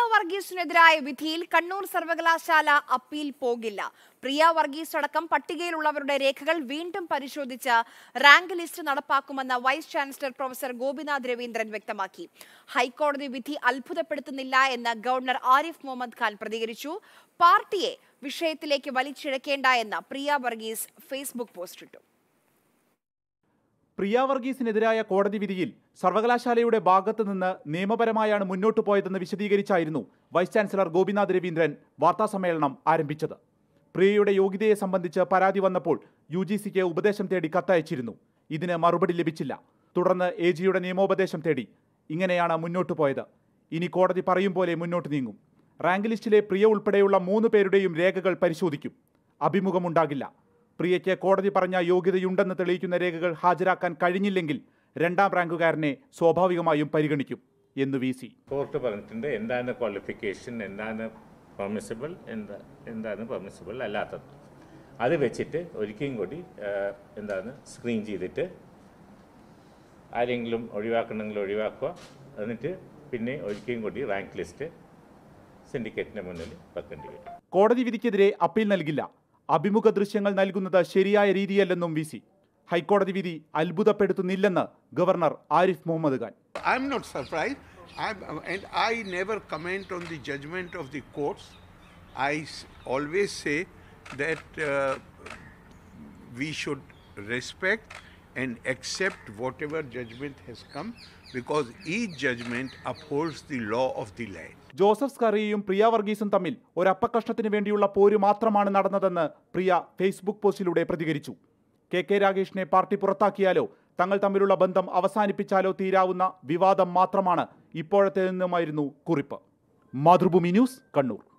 വർഗീസിനെതിരായ വിധിയിൽ കണ്ണൂർ സർവകലാശാല അപ്പീൽ പോകില്ല പ്രിയ വർഗീസ് അടക്കം പട്ടികയിലുള്ളവരുടെ രേഖകൾ വീണ്ടും പരിശോധിച്ച് റാങ്ക് ലിസ്റ്റ് നടപ്പാക്കുമെന്ന് vice chancellor professor Gopinath Raveendran വ്യക്തമാക്കി ഹൈക്കോടതി വിധി അത്ഭുതപ്പെടുത്തുന്നില്ല എന്ന് ഗവർണർ ആരിഫ് മുഹമ്മദ് ഖാൻ പ്രതികരിച്ചു പാർട്ടിയെ വിഷയത്തിലേക്ക് വലിച്ചിഴക്കേണ്ട എന്ന് പ്രിയ വർഗീസ് ഫേസ്ബുക്ക് പോസ്റ്റിട്ടു പ്രിയ വർഗീസിനെതിരായ കോടതി വിധിയിൽ സർവകലാശാലയുടെ ഭാഗത്തു നിന്ന് നിയമപരമായാണ് മുന്നോട്ടു പോയതെന്ന് വിശദീകരിച്ചായിരുന്നു വൈസ് ചാൻസലർ ഗോപിനാഥ് രവീന്ദ്രൻ വാർത്താസമ്മേളനം ആരംഭിച്ചത് പ്രിയയുടെ യോഗ്യതയെ സംബന്ധിച്ച് പരാതി വന്നപ്പോൾ യു ജി സിക്ക് ഉപദേശം തേടി കത്തയച്ചിരുന്നു ഇതിന് മറുപടി ലഭിച്ചില്ല തുടർന്ന് എ ജിയുടെ നിയമോപദേശം തേടി ഇങ്ങനെയാണ് മുന്നോട്ടു പോയത് ഇനി കോടതി പറയും പോലെ മുന്നോട്ട് നീങ്ങും റാങ്ക് ലിസ്റ്റിലെ പ്രിയ ഉൾപ്പെടെയുള്ള മൂന്ന് പേരുടെയും രേഖകൾ പരിശോധിക്കും അഭിമുഖമുണ്ടാകില്ല പ്രിയയ്ക്ക് കോടതി പറഞ്ഞ യോഗ്യതയുണ്ടെന്ന് തെളിയിക്കുന്ന രേഖകൾ ഹാജരാക്കാൻ കഴിഞ്ഞില്ലെങ്കിൽ രണ്ടാം റാങ്കുകാരനെ സ്വാഭാവികമായും പരിഗണിക്കും എന്ന് വി സി കോർട്ട് പറഞ്ഞിട്ടുണ്ട് എന്താണ് ക്വാളിഫിക്കേഷൻ എന്താണ് പെർമിസിബിൾ എന്താ എന്താണ് പെർമിസിബിൾ അല്ലാത്തത് അത് വെച്ചിട്ട് ഒരിക്കലും കൂടി ആ, എന്താണ് സ്ക്രീൻ ചെയ്തിട്ട് ആരെങ്കിലും ഒഴിവാക്കണമെങ്കിൽ ഒഴിവാക്കുക എന്നിട്ട് പിന്നെ ഒരിക്കലും കൂടി റാങ്ക് ലിസ്റ്റ് സിൻഡിക്കേറ്റിൻ്റെ മുന്നിൽ വെക്കേണ്ടി വരും കോടതി വിധിക്കെതിരെ അപ്പീൽ നൽകില്ല അഭിമുഖ ദൃശ്യങ്ങൾ നൽകുന്നത് ശരിയായ രീതിയല്ലെന്നും വി സി ഹൈക്കോടതി വിധി അത്ഭുതപ്പെടുത്തുന്നില്ലെന്ന് governor Arif Mohammad Khan I'm not surprised. I'm, and I never comment on the judgment of the courts. I s- always say that uh, we should respect and accept whatever judgment has come because each judgment upholds the law of the land. Joseph സ്കറിയയും പ്രിയ വർഗീസും തമ്മിൽ ഒരപ്പക്കഷ്ടത്തിന് വേണ്ടിയുള്ള പോര് മാത്രമാണ് നടന്നതെന്ന് പ്രിയ Facebook പോസ്റ്റിലൂടെ പ്രതികരിച്ചു കെ കെ രാഗേഷിനെ പാർട്ടി പുറത്താക്കിയാലോ തങ്ങൾ തമ്മിലുള്ള ബന്ധം അവസാനിപ്പിച്ചാലോ തീരാവുന്ന വിവാദം മാത്രമാണ് ഇപ്പോഴത്തേതെന്നുമായിരുന്നു കുറിപ്പ് മാതൃഭൂമി ന്യൂസ് കണ്ണൂർ